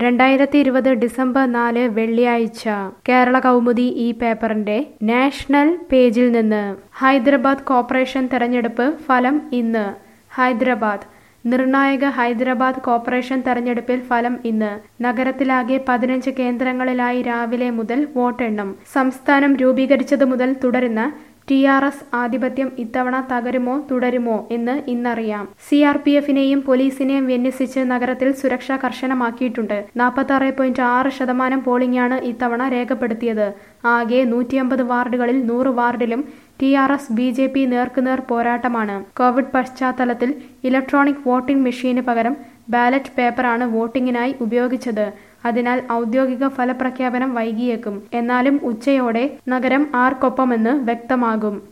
രണ്ടായിരത്തി ഇരുപത് ഡിസംബർ നാല് വെള്ളിയാഴ്ച കേരള കൗമുദി ഈ പേപ്പറിന്റെ നാഷണൽ പേജിൽ നിന്ന് ഹൈദരാബാദ് കോർപ്പറേഷൻ തെരഞ്ഞെടുപ്പ് ഫലം ഇന്ന് ഹൈദരാബാദ് നിർണായക ഹൈദരാബാദ് കോർപ്പറേഷൻ തെരഞ്ഞെടുപ്പിൽ ഫലം ഇന്ന് നഗരത്തിലാകെ പതിനഞ്ച് കേന്ദ്രങ്ങളിലായി രാവിലെ മുതൽ വോട്ടെണ്ണും സംസ്ഥാനം രൂപീകരിച്ചതു മുതൽ തുടരുന്ന ടി ആർ എസ് ആധിപത്യം ഇത്തവണ തകരുമോ തുടരുമോ എന്ന് ഇന്നറിയാം സി ആർ പി എഫിനെയും പോലീസിനെയും വിന്യസിച്ച് നഗരത്തിൽ സുരക്ഷ കർശനമാക്കിയിട്ടുണ്ട് നാൽപ്പത്തി പോയിന്റ് ആറ് ശതമാനം പോളിംഗാണ് ഇത്തവണ രേഖപ്പെടുത്തിയത് ആകെ നൂറ്റിയമ്പത് വാർഡുകളിൽ നൂറ് വാർഡിലും T R S B J P നേർക്കുനേർ പോരാട്ടമാണ് കോവിഡ് പശ്ചാത്തലത്തിൽ ഇലക്ട്രോണിക് വോട്ടിംഗ് മെഷീന് പകരം ബാലറ്റ് പേപ്പറാണ് വോട്ടിംഗിനായി ഉപയോഗിച്ചത് അതിനാൽ ഔദ്യോഗിക ഫലപ്രഖ്യാപനം വൈകിയേക്കും എന്നാലും ഉച്ചയോടെ നഗരം ആർക്കൊപ്പമെന്ന് വ്യക്തമാകും